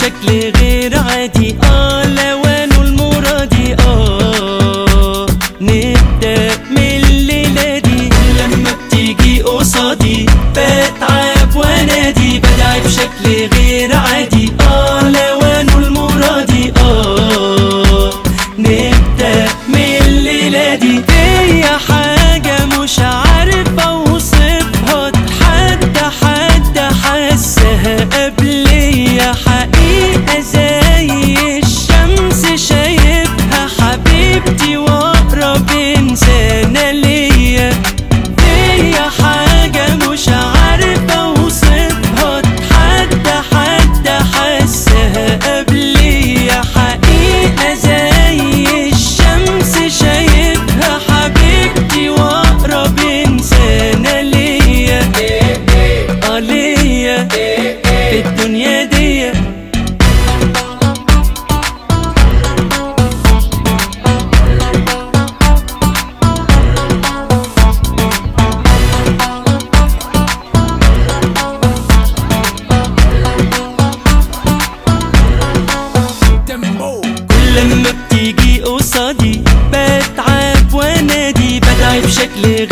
بشكل غير عادي اه لوان المرادي اه نبدأ من الليلة دي لما بتيجي قصادي بتعب وانادي بدعي بشكل غير عادي اه لوان المرادي اه نبدأ من الليلة دي هي حاجة مش عارف اوصفها حد حد حسها قبلية حقيقة زي الشمس شايفها حبيبتي واقرب انسانة ليا هي حاجة مش عارف اوصفها حد حد حسها قبلية حقيقة زي الشمس شايفها حبيبتي واقرب انسانة ليا اه ليا في الدنيا دي كل لما بتيجي قصادي بتعب وانادي بدعي بشكل